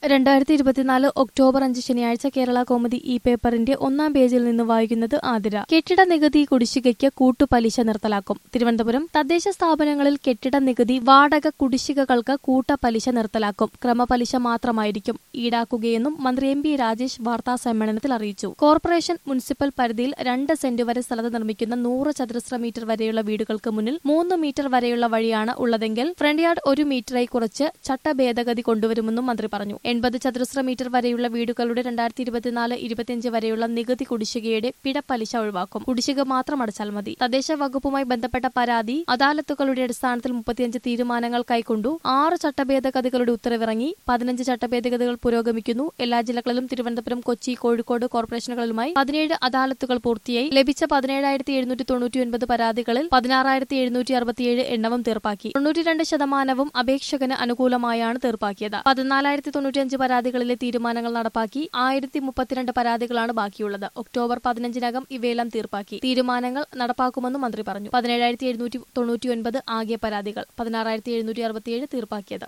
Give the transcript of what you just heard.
രണ്ടായിരത്തി ഇരുപത്തിനാല് ഒക്ടോബർ അഞ്ച് ശനിയാഴ്ച കേരള കോമഡി ഈ പേപ്പറിന്റെ ഒന്നാം പേജിൽ നിന്ന് വായിക്കുന്നത് ആതിര കെട്ടിട നികുതി കുടിശ്ശികയ്ക്ക് കൂട്ടുപലിശ നിർത്തലാക്കും തിരുവനന്തപുരം തദ്ദേശ സ്ഥാപനങ്ങളിൽ കെട്ടിട നികുതി വാടക കുടിശ്ശികകൾക്ക് കൂട്ടപലിശ നിർത്തലാക്കും ക്രമപലിശ മാത്രമായിരിക്കും ഈടാക്കുകയെന്നും മന്ത്രി എം പി രാജേഷ് വാർത്താ സമ്മേളനത്തിൽ അറിയിച്ചു കോർപ്പറേഷൻ മുനിസിപ്പൽ പരിധിയിൽ രണ്ട് സെന്റ് വരെ സ്ഥലത്ത് നിർമ്മിക്കുന്ന നൂറ് ചതുരശ്ര മീറ്റർ വരെയുള്ള വീടുകൾക്ക് മുന്നിൽ മൂന്ന് മീറ്റർ വരെയുള്ള വഴിയാണ് ഉള്ളതെങ്കിൽ ഫ്രണ്ട് യാർഡ് ഒരു മീറ്ററായി കുറച്ച് ചട്ടഭേദഗതി കൊണ്ടുവരുമെന്നും മന്ത്രി പറഞ്ഞു എൺപത് ചതുരശ്ര മീറ്റർ വരെയുള്ള വീടുകളുടെ രണ്ടായിരത്തി ഇരുപത്തിനാല് ഇരുപത്തിയഞ്ച് വരെയുള്ള നികുതി കുടിശ്ശികയുടെ പിഴപ്പലിശ ഒഴിവാക്കും കുടിശ്ശിക മാത്രം അടച്ചാൽ മതി തദ്ദേശ വകുപ്പുമായി ബന്ധപ്പെട്ട പരാതി അദാലത്തുകളുടെ അടിസ്ഥാനത്തിൽ മുപ്പത്തിയഞ്ച് തീരുമാനങ്ങൾ കൈക്കൊണ്ടു ആറ് ചട്ടഭേദഗതികളുടെ ഉത്തരവിറങ്ങി പതിനഞ്ച് ചട്ടഭേദഗതികൾ പുരോഗമിക്കുന്നു എല്ലാ ജില്ലകളിലും തിരുവനന്തപുരം കൊച്ചി കോഴിക്കോട് കോർപ്പറേഷനുകളുമായി പതിനേഴ് അദാലത്തുകൾ പൂർത്തിയായി ലഭിച്ച പതിനേഴായിരത്തി എഴുന്നൂറ്റി തൊണ്ണൂറ്റി ഒൻപത് പരാതികളിൽ പതിനാറായിരത്തി എഴുന്നൂറ്റി അറുപത്തിയേഴ് എണ്ണവും തീർപ്പാക്കി തൊണ്ണൂറ്റിരണ്ട് ശതമാനവും അപേക്ഷകന് അനുകൂലമായാണ് തീർപ്പാക്കിയത് പതിനാലായിരത്തി തൊണ്ണൂറ്റിയഞ്ച് പരാതികളിലെ തീരുമാനങ്ങൾ നടപ്പാക്കി ആയിരത്തി മുപ്പത്തിരണ്ട് പരാതികളാണ് ബാക്കിയുള്ളത് ഒക്ടോബർ പതിനഞ്ചിനകം ഇവയെല്ലാം തീർപ്പാക്കി തീരുമാനങ്ങൾ നടപ്പാക്കുമെന്നും മന്ത്രി പറഞ്ഞു പതിനേഴായിരത്തി എഴുന്നൂറ്റി തൊണ്ണൂറ്റിയൊൻപത് ആകെ പരാതികൾ പതിനാറായിരത്തി എഴുന്നൂറ്റി അറുപത്തിയേഴ് തീർപ്പാക്കിയത്